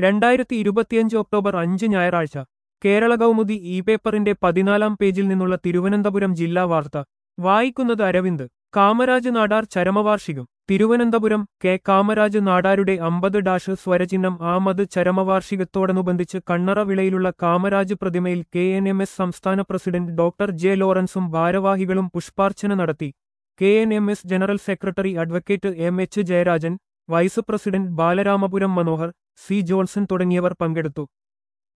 രണ്ടായിരത്തി ഇരുപത്തിയഞ്ച് ഒക്ടോബർ അഞ്ച് ഞായറാഴ്ച കേരള കൗമുദി ഇ പേപ്പറിന്റെ പതിനാലാം പേജിൽ നിന്നുള്ള തിരുവനന്തപുരം ജില്ലാ വാർത്ത വായിക്കുന്നത് അരവിന്ദ് കാമരാജ് നാടാർ ചരമവാർഷികം തിരുവനന്തപുരം കെ കാമരാജ് നാടാരുടെ അമ്പത് ഡാഷ് സ്വരചിഹ്നം ആമത് ചരമവാർഷികത്തോടനുബന്ധിച്ച് കണ്ണറ വിളയിലുള്ള കാമരാജ് പ്രതിമയിൽ കെ എൻ എം എസ് സംസ്ഥാന പ്രസിഡന്റ് ഡോക്ടർ ജെ ലോറൻസും ഭാരവാഹികളും പുഷ്പാർച്ചന നടത്തി K N M S general secretary advocate M H Jayarajan vice president Balaramapuram Manohar C Johnson തുടങ്ങിയവർ പങ്കെടുത്തു